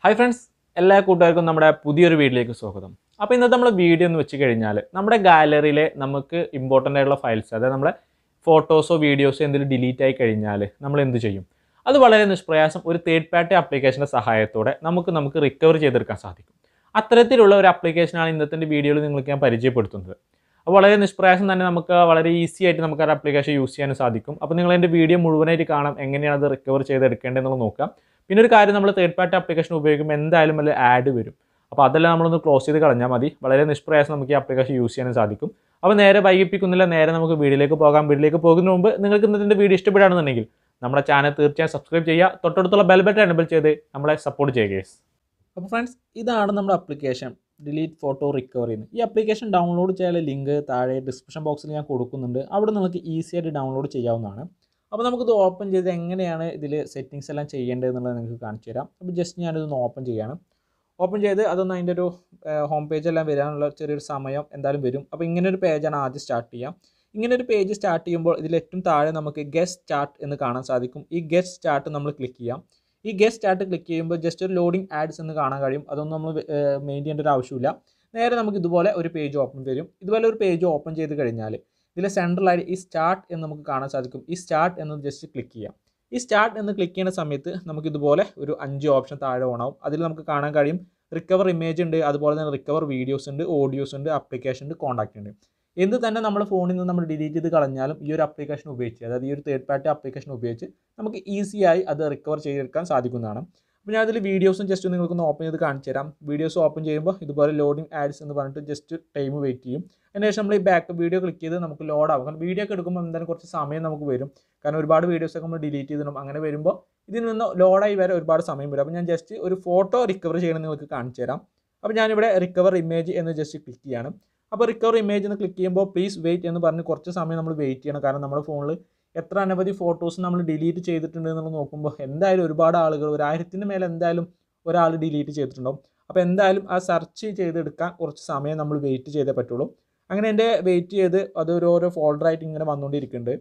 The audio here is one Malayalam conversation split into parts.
ഹായ് ഫ്രണ്ട്സ് എല്ലാ കൂട്ടുകാർക്കും നമ്മുടെ പുതിയൊരു വീഡിയോയിലേക്ക് സ്വാഗതം അപ്പോൾ ഇന്നത്തെ നമ്മൾ വീഡിയോ എന്ന് വെച്ച് കഴിഞ്ഞാൽ നമ്മുടെ ഗാലറിയിലെ നമുക്ക് ഇമ്പോർട്ടൻ്റ് ആയിട്ടുള്ള ഫയൽസ് അതായത് നമ്മുടെ ഫോട്ടോസോ വീഡിയോസോ എന്തെങ്കിലും ഡിലീറ്റ് ആയി കഴിഞ്ഞാൽ നമ്മൾ എന്ത് ചെയ്യും അത് വളരെ നിഷ്പ്രയാസം ഒരു തേർഡ് പാർട്ടി ആപ്ലിക്കേഷൻ്റെ സഹായത്തോടെ നമുക്ക് നമുക്ക് റിക്കവർ ചെയ്തെടുക്കാൻ സാധിക്കും അത്തരത്തിലുള്ള ഒരു ആപ്ലിക്കേഷനാണ് ഇന്നത്തെ വീഡിയോയിൽ നിങ്ങൾക്ക് ഞാൻ പരിചയപ്പെടുത്തുന്നത് അപ്പോൾ വളരെ നിഷ്പ്രയാസം തന്നെ നമുക്ക് വളരെ ഈസി ആയിട്ട് നമുക്ക് ആ ആപ്ലിക്കേഷൻ യൂസ് ചെയ്യാൻ സാധിക്കും അപ്പോൾ നിങ്ങൾ എൻ്റെ വീഡിയോ മുഴുവനായിട്ട് കാണാം എങ്ങനെയാണ് അത് റിക്കവർ ചെയ്തെടുക്കേണ്ടതെന്നുള്ളത് നോക്കാം പിന്നെ ഒരു കാര്യം നമ്മൾ തേർഡ് പാർട്ടി ആപ്ലിക്കേഷൻ ഉപയോഗിക്കുമ്പോൾ എന്തായാലും വല്ല ആഡ് വരും അപ്പോൾ അതെല്ലാം നമ്മളൊന്ന് ക്ലോസ് ചെയ്ത് കളഞ്ഞാൽ മതി വളരെ നിഷ്പ്രയാസം നമുക്ക് ഈ ആപ്ലിക്കേഷൻ യൂസ് ചെയ്യാൻ സാധിക്കും അപ്പോൾ നേരെ വൈകിപ്പിക്കുന്നില്ല നേരെ നമുക്ക് വീഡിയോയിലേക്ക് പോകാം വീഡിയോയിലേക്ക് പോകുന്നതിന് മുമ്പ് നിങ്ങൾക്ക് ഇന്നത്തെ വീഡിയോ ഇഷ്ടപ്പെടുകയാണെന്നുണ്ടെങ്കിൽ നമ്മുടെ ചാനൽ തീർച്ചയായും സബ്സ്ക്രൈബ് ചെയ്യുക തൊട്ടടുത്തുള്ള ബെൽ ബട്ടൺ എനബിൾ ചെയ്ത് നമ്മളെ സപ്പോർട്ട് ചെയ്യുക guys. അപ്പോൾ ഫ്രണ്ട്സ് ഇതാണ് നമ്മുടെ ആപ്ലിക്കേഷൻ ഡിലീറ്റ് ഫോട്ടോ റിക്കവർ ചെയ്യുന്നത് ഈ ആപ്ലിക്കേഷൻ ഡൗൺലോഡ് ചെയ്യാനുള്ള ലിങ്ക് താഴെ ഡിസ്ക്രിപ്ഷൻ ബോക്സിൽ ഞാൻ കൊടുക്കുന്നുണ്ട് അവിടെ നിങ്ങൾക്ക് ഈസി ആയിട്ട് ഡൗൺലോഡ് ചെയ്യാവുന്നതാണ് അപ്പോൾ നമുക്കിത് ഓപ്പൺ ചെയ്ത് എങ്ങനെയാണ് ഇതിൽ സെറ്റിങ്സ് എല്ലാം ചെയ്യേണ്ടതെന്നുള്ളത് നിങ്ങൾക്ക് കാണിച്ചു തരാം അപ്പോൾ ജസ്റ്റ് ഞാനിതൊന്ന് ഓപ്പൺ ചെയ്യാണ് ഓപ്പൺ ചെയ്ത് അതൊന്ന് അതിൻ്റെ ഒരു ഹോം പേജ് എല്ലാം വരാനുള്ള ചെറിയൊരു സമയം എന്തായാലും വരും അപ്പോൾ ഇങ്ങനെ ഒരു പേജാണ് ആദ്യം സ്റ്റാർട്ട് ചെയ്യുക ഇങ്ങനെ ഒരു പേജ് സ്റ്റാർട്ട് ചെയ്യുമ്പോൾ ഇതിൽ ഏറ്റവും താഴെ നമുക്ക് ഗസ്റ്റ് ചാർട്ട് എന്ന് കാണാൻ സാധിക്കും ഈ ഗസ്റ്റ് ചാർട്ട് നമ്മൾ ക്ലിക്ക് ചെയ്യാം ഈ ഗസ്റ്റ് ചാർട്ട് ക്ലിക്ക് ചെയ്യുമ്പോൾ ജസ്റ്റ് ഒരു ലോഡിംഗ് ആഡ്സ് എന്ന് കാണാൻ കഴിയും അതൊന്നും നമ്മൾ മെയിൻ ചെയ്യേണ്ട ഒരു ആവശ്യമില്ല നേരെ നമുക്ക് ഇതുപോലെ ഒരു പേജ് ഓപ്പൺ വരും ഇതുപോലെ ഒരു പേജ് ഓപ്പൺ ചെയ്ത് കഴിഞ്ഞാൽ ഇതിൽ സെൻട്രലായി ഈ സ്റ്റാർട്ട് എന്ന് നമുക്ക് കാണാൻ സാധിക്കും ഈ സ്റ്റാർട്ട് എന്ന് ജസ്റ്റ് ക്ലിക്ക് ചെയ്യാം ഈ സ്റ്റാർട്ട് എന്ന് ക്ലിക്ക് ചെയ്യുന്ന സമയത്ത് നമുക്ക് ഇതുപോലെ ഒരു അഞ്ച് ഓപ്ഷൻ താഴെ ഓണാവും അതിൽ നമുക്ക് കാണാൻ കഴിയും റിക്കവർ ഇമേജ് ഉണ്ട് അതുപോലെ തന്നെ റിക്കവർ വീഡിയോസ് ഉണ്ട് ഓഡിയോസ് ഉണ്ട് ആപ്ലിക്കേഷൻ ഉണ്ട് കോൺടാക്റ്റ് ഉണ്ട് എന്ത് തന്നെ നമ്മുടെ ഫോണിൽ നിന്ന് നമ്മൾ ഡിലീറ്റ് ചെയ്ത് കളഞ്ഞാലും ഈ ഒരു ആപ്ലിക്കേഷൻ ഉപയോഗിച്ച് അതായത് ഈ ഒരു തേർഡ് പാർട്ടി ആപ്ലിക്കേഷൻ ഉപയോഗിച്ച് നമുക്ക് ഈസിയായി അത് റിക്കവർ ചെയ്തെടുക്കാൻ സാധിക്കുന്നതാണ് അപ്പോൾ ഞാൻ അതിൽ വീഡിയോസും ജസ്റ്റ് നിങ്ങൾക്കൊന്ന് ഓപ്പൺ ചെയ്ത് കാണിച്ചു തരാം വീഡിയോസ് ഓപ്പൺ ചെയ്യുമ്പോൾ ഇതുപോലെ ലോഡിംഗ് ആഡ്സ് എന്ന് പറഞ്ഞിട്ട് ജസ്റ്റ് ടൈം വെയിറ്റ് ചെയ്യും അതിന് ശേഷം നമ്മൾ ഈ ബാക്ക് വീഡിയോ ക്ലിക്ക് ചെയ്ത് നമുക്ക് ലോഡ് ആവും കാരണം വീഡിയോ ഒക്കെ എടുക്കുമ്പോൾ എന്തായാലും കുറച്ച് സമയം നമുക്ക് വരും കാരണം ഒരുപാട് വീഡിയോസ് ഒക്കെ നമ്മൾ ഡിലീറ്റ് ചെയ്തിടും അങ്ങനെ വരുമ്പോൾ ഇതിൽ നിന്ന് ലോഡായി വരെ ഒരുപാട് സമയം വരും അപ്പോൾ ഞാൻ ജസ്റ്റ് ഒരു ഫോട്ടോ റിക്കവർ ചെയ്യണം നിങ്ങൾക്ക് കാണിച്ചു തരാം അപ്പോൾ ഞാനിവിടെ റിക്കവർ ഇമേജ് എന്ന് ജസ്റ്റ് ക്ലിക്ക് ചെയ്യാണ് അപ്പോൾ റിക്കവർ ഇമേജ് എന്ന് ക്ലിക്ക് ചെയ്യുമ്പോൾ പ്ലീസ് വെയിറ്റ് എന്ന് പറഞ്ഞ് കുറച്ച് സമയം നമ്മൾ വെയിറ്റ് ചെയ്യണം കാരണം നമ്മുടെ ഫോണിൽ എത്ര അനവധി ഫോട്ടോസ് നമ്മൾ ഡിലീറ്റ് ചെയ്തിട്ടുണ്ട് എന്നുള്ളത് നോക്കുമ്പോൾ എന്തായാലും ഒരുപാട് ആളുകൾ ഒരു ആയിരത്തിന് മേലെ എന്തായാലും ഒരാൾ ഡിലീറ്റ് ചെയ്തിട്ടുണ്ടാവും അപ്പോൾ എന്തായാലും ആ സെർച്ച് ചെയ്തെടുക്കാൻ കുറച്ച് സമയം നമ്മൾ വെയിറ്റ് ചെയ്തേ പറ്റുള്ളൂ അങ്ങനെ എൻ്റെ വെയിറ്റ് ചെയ്ത് അത് ഓരോരോ ഫോൾഡറായിട്ട് ഇങ്ങനെ വന്നുകൊണ്ടിരിക്കുന്നുണ്ട്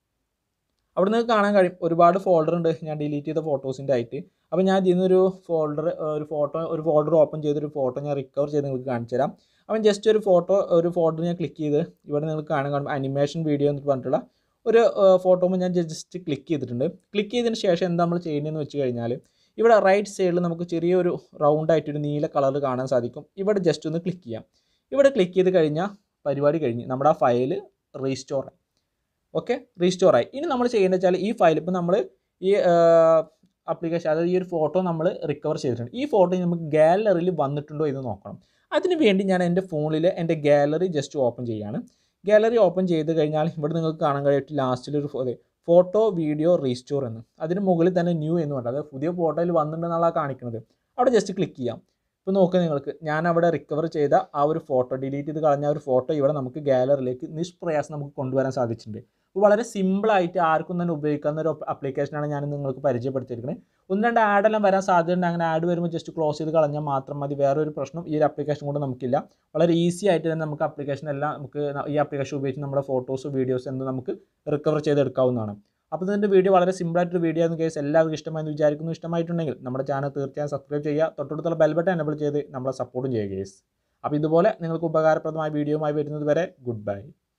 അവിടെ നിന്ന് കാണാൻ കഴിയും ഒരുപാട് ഫോൾഡർ ഉണ്ട് ഞാൻ ഡിലീറ്റ് ചെയ്ത ഫോട്ടോസിൻ്റെ ആയിട്ട് അപ്പോൾ ഞാൻ ഇതിൽ നിന്നൊരു ഫോൾഡർ ഒരു ഫോട്ടോ ഒരു ഫോൾഡർ ഓപ്പൺ ചെയ്തൊരു ഫോട്ടോ ഞാൻ റിക്കവർ ചെയ്ത് നിങ്ങൾക്ക് കാണിച്ചു തരാം അപ്പം ജസ്റ്റ് ഒരു ഫോട്ടോ ഒരു ഫോട്ടോ ഞാൻ ക്ലിക്ക് ചെയ്ത് ഇവിടെ നിങ്ങൾക്ക് കാണാൻ കാണുമ്പോൾ അനിമേഷൻ വീഡിയോ എന്ന് പറഞ്ഞിട്ടുള്ള ഒരു ഫോട്ടോ ഞാൻ ജസ്റ്റ് ക്ലിക്ക് ചെയ്തിട്ടുണ്ട് ക്ലിക്ക് ചെയ്തതിന് ശേഷം എന്താ നമ്മൾ ചെയ്യേണ്ടതെന്ന് വെച്ച് കഴിഞ്ഞാൽ ഇവിടെ റൈറ്റ് സൈഡിൽ നമുക്ക് ചെറിയൊരു റൗണ്ട് ആയിട്ടൊരു നീല കളർ കാണാൻ സാധിക്കും ഇവിടെ ജസ്റ്റ് ഒന്ന് ക്ലിക്ക് ചെയ്യാം ഇവിടെ ക്ലിക്ക് ചെയ്ത് കഴിഞ്ഞാൽ പരിപാടി കഴിഞ്ഞ് നമ്മുടെ ആ ഫയൽ റീസ്റ്റോർ ആയി ഓക്കെ റീസ്റ്റോർ ആയി ഇനി നമ്മൾ ചെയ്യേണ്ടത് വെച്ചാൽ ഈ ഫയൽ ഇപ്പോൾ നമ്മൾ ഈ ആപ്ലിക്കേഷൻ അതായത് ഈ ഒരു ഫോട്ടോ നമ്മൾ റിക്കവർ ചെയ്തിട്ടുണ്ട് ഈ ഫോട്ടോ നമുക്ക് ഗാലറിയിൽ വന്നിട്ടുണ്ടോ എന്ന് നോക്കണം അതിന് വേണ്ടി ഞാൻ എൻ്റെ ഫോണിൽ എൻ്റെ ഗാലറി ജസ്റ്റ് ഓപ്പൺ ചെയ്യാണ് ഗാലറി ഓപ്പൺ ചെയ്ത് കഴിഞ്ഞാൽ ഇവിടെ നിങ്ങൾക്ക് കാണാൻ കഴിയും ലാസ്റ്റിലൊരു അതെ ഫോട്ടോ വീഡിയോ റീസ്റ്റോർ എന്ന് അതിന് മുകളിൽ തന്നെ ന്യൂ എന്ന് പറഞ്ഞത് അതായത് പുതിയ ഫോട്ടോയിൽ വന്നിട്ടുണ്ടെന്നുള്ള കാണിക്കുന്നത് അവിടെ ജസ്റ്റ് ക്ലിക്ക് ചെയ്യാം ഇപ്പോൾ നോക്കുക നിങ്ങൾക്ക് ഞാൻ അവിടെ റിക്കവർ ചെയ്ത ആ ഒരു ഫോട്ടോ ഡിലീറ്റ് ചെയ്ത് കളഞ്ഞ ആ ഒരു ഫോട്ടോ ഇവിടെ നമുക്ക് ഗാലറിയിലേക്ക് നിഷ്പ്രയാസം നമുക്ക് കൊണ്ടുവരാൻ സാധിച്ചിട്ടുണ്ട് അപ്പോൾ വളരെ സിമ്പിളായിട്ട് ആർക്കും തന്നെ ഉപയോഗിക്കാവുന്ന ഒരു ആപ്ലിക്കേഷനാണ് ഞാൻ നിങ്ങൾക്ക് പരിചയപ്പെടുത്തിയിരിക്കുന്നത് ഒന്ന് രണ്ട് ആഡെല്ലാം വരാൻ സാധ്യതയുണ്ട് അങ്ങനെ ആഡ് വരുമ്പോൾ ജസ്റ്റ് ക്ലോസ് ചെയ്ത് കളഞ്ഞാൽ മാത്രം മതി വേറെ ഒരു പ്രശ്നം ഈ ഒരു ആപ്ലിക്കേഷൻ കൊണ്ട് നമുക്കില്ല വളരെ ഈസി ആയിട്ട് തന്നെ നമുക്ക് ആപ്ലിക്കേഷൻ എല്ലാം നമുക്ക് ഈ ആപ്ലിക്കേഷൻ ഉപയോഗിച്ച് നമ്മുടെ ഫോട്ടോസ് വീഡിയോസ് എന്ന് നമുക്ക് റിക്കവർ ചെയ്തെടുക്കാവുന്നതാണ് അപ്പോൾ ഇതിൻ്റെ വീഡിയോ വളരെ സിമ്പിളായിട്ടൊരു വീഡിയോ ആയിരുന്നു കേസ് എല്ലാവർക്കും ഇഷ്ടമായെന്ന് വിചാരിക്കുന്നു ഇഷ്ടമായിട്ടുണ്ടെങ്കിൽ നമ്മുടെ ചാനൽ തീർച്ചയായും സബ്സ്ക്രൈബ് ചെയ്യുക തൊട്ടടുത്തുള്ള ബെൽ ബട്ടൺ എനബിൾ ചെയ്ത് നമ്മളെ സപ്പോർട്ടും ചെയ്യുക കേസ് അപ്പോൾ ഇതുപോലെ നിങ്ങൾക്ക് ഉപകാരപ്രദമായ വീഡിയോയുമായി വരുന്നത് വരെ ഗുഡ് ബൈ